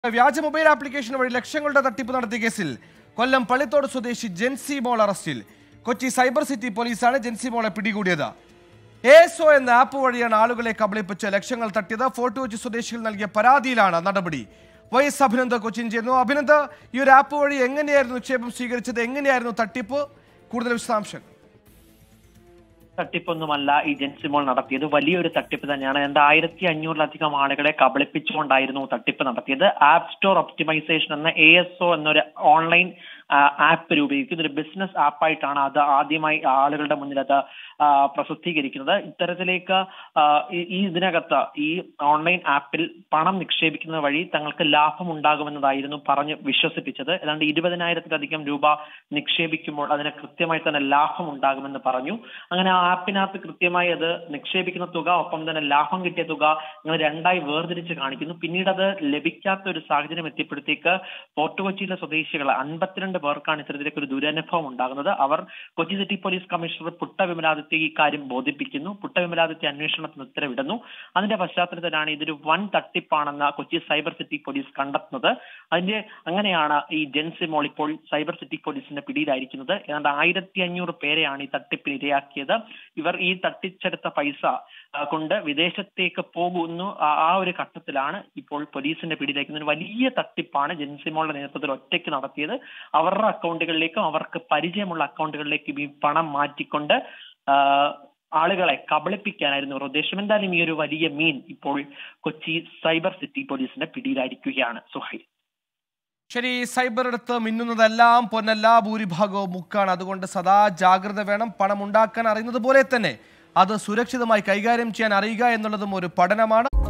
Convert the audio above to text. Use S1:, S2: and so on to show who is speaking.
S1: വ്യാജ mobile application വഴി ലക്ഷങ്ങളുടെ തട്ടിപ്പ് നടത്തിയ കേസിൽ കൊല്ലം പള്ളിത്തോട് സ്വദേശി ജെൻസി മോൾ അറസ്റ്റിൽ കൊച്ചി സൈബർ സിറ്റി പോലീസാണ് ജെൻസി മോളെ പിടികൂടിയത് എസോ എന്ന ആപ്പ് വഴിയാണ് ആളുകളെ കബളിപ്പിച്ച് ലക്ഷങ്ങൾ തട്ടിയത് ഫോർട്ട് കൊച്ചി സ്വദേശികൾ നൽകിയ പരാതിയിലാണ് നടപടി വൈ എസ് അഭിനന്ദ് കൊച്ചിൻ ചെയ്യുന്നു അഭിനന്ദ് ഈ ഒരു ആപ്പ് വഴി എങ്ങനെയായിരുന്നു നിക്ഷേപം സ്വീകരിച്ചത് എങ്ങനെയായിരുന്നു തട്ടിപ്പ് കൂടുതൽ വിശദാംശങ്ങൾ
S2: തട്ടിപ്പൊന്നുമല്ല ഈ ജെൻസിമോൾ നടത്തിയത് വലിയൊരു തട്ടിപ്പ് തന്നെയാണ് രണ്ട് ആയിരത്തി അഞ്ഞൂറിലധികം ആളുകളെ കബളിപ്പിച്ചുകൊണ്ടായിരുന്നു തട്ടിപ്പ് നടത്തിയത് ആപ്പ് സ്റ്റോർ ഒപ്റ്റിമൈസേഷൻ എന്ന എ എസ് ഒ എന്നൊരു ഓൺലൈൻ ആപ്പ് രൂപീകരിക്കുന്ന ഒരു ബിസിനസ് ആപ്പായിട്ടാണ് അത് ആദ്യമായി ആളുകളുടെ മുന്നിൽ അത് ആ, പ്രസിദ്ധീകരിക്കുന്നത് ഇത്തരത്തിലേക്ക് ആ, ഈ- ഈ ഇതിനകത്ത് ഈ ഓൺലൈൻ ആപ്പിൽ പണം നിക്ഷേപിക്കുന്നത് വഴി തങ്ങൾക്ക് ലാഭം ഉണ്ടാകുമെന്നതായിരുന്നു പറഞ്ഞ് വിശ്വസിപ്പിച്ചത് ഏതാണ്ട് ഇരുപതിനായിരത്തിലധികം രൂപ നിക്ഷേപിക്കുമ്പോൾ അതിന് കൃത്യമായി തന്നെ ലാഭം ഉണ്ടാകുമെന്ന് പറഞ്ഞു അങ്ങനെ ആ ആപ്പിനകത്ത് കൃത്യമായി അത് നിക്ഷേപിക്കുന്ന തുക ഒപ്പം തന്നെ ലാഭം കിട്ടിയ തുക നിങ്ങൾ രണ്ടായി വേർതിരിച്ച് കാണിക്കുന്നു പിന്നീട് അത് ലഭിക്കാത്ത ഒരു സാഹചര്യം എത്തിയപ്പോഴത്തേക്ക് ഫോർട്ട് കൊച്ചിയിലെ സ്വദേശികൾ അൻപത്തിരണ്ട് പേർക്കാണ് ഇത്തരത്തിലേക്ക് ഒരു ദുരനുഭവം ഉണ്ടാകുന്നത് അവർ Kochi city police commissioner Putta Vimaladitya ഈ കാര്യം ബോധിപ്പിക്കുന്നു പുട്ട വിമലാദിത്യ അന്വേഷണത്തിന് ഉത്തരവിടുന്നു അതിന്റെ പശ്ചാത്തലത്തിലാണ് ഇതൊരു വൻ തട്ടിപ്പാണെന്ന് കൊച്ചി സൈബർ സിറ്റി പോലീസ് കണ്ടെത്തുന്നത് അതിന്റെ അങ്ങനെയാണ് ഈ ജെൻസി മോൾ ഇപ്പോൾ സൈബർ സിറ്റി പോലീസിന്റെ പിടിയിലായിരിക്കുന്നത് ഏതാണ്ട് ആയിരത്തി അഞ്ഞൂറ് പേരെയാണ് ഈ തട്ടിപ്പിന് ഇരയാക്കിയത് ഇവർ ഈ തട്ടിച്ചെടുത്ത പൈസ ആ, കൊണ്ട് വിദേശത്തേക്ക് പോകുന്നു ആ- ആ ഒരു ഘട്ടത്തിലാണ് ഇപ്പോൾ പോലീസിന്റെ പിടിയിലേക്ക് ഒരു വലിയ തട്ടിപ്പാണ് ജെൻസിമോളുടെ നേതൃത്വത്തിൽ ഒറ്റയ്ക്ക് നടത്തിയത് അവരുടെ അക്കൗണ്ടുകളിലേക്കും അവർക്ക് പരിചയമുള്ള അക്കൗണ്ടുകളിലേക്കും ഈ പണം മാറ്റിക്കൊണ്ട് ആ, ആളുകളെ കബളിപ്പിക്കാനായിരുന്നു ഇവരുടെ ഉദ്ദേശം എന്തായാലും ഈ ഒരു വലിയ മീൻ ഇപ്പോൾ കൊച്ചി സൈബർ സിറ്റി പോലീസിന്റെ പിടിയിലായിരിക്കുകയാണ് സുഹൈൽ
S1: ശരി സൈബർ എടുത്ത് മിന്നുന്നതെല്ലാം പൊന്നല്ല ഭൂരിഭാഗവും മുക്കാണ് അതുകൊണ്ട് സദാ ജാഗ്രത വേണം പണം ഉണ്ടാക്കാൻ അറിയുന്നത് പോലെ തന്നെ അത് സുരക്ഷിതമായി കൈകാര്യം ചെയ്യാൻ അറിയുക എന്നുള്ളതും ഒരു പഠനമാണ്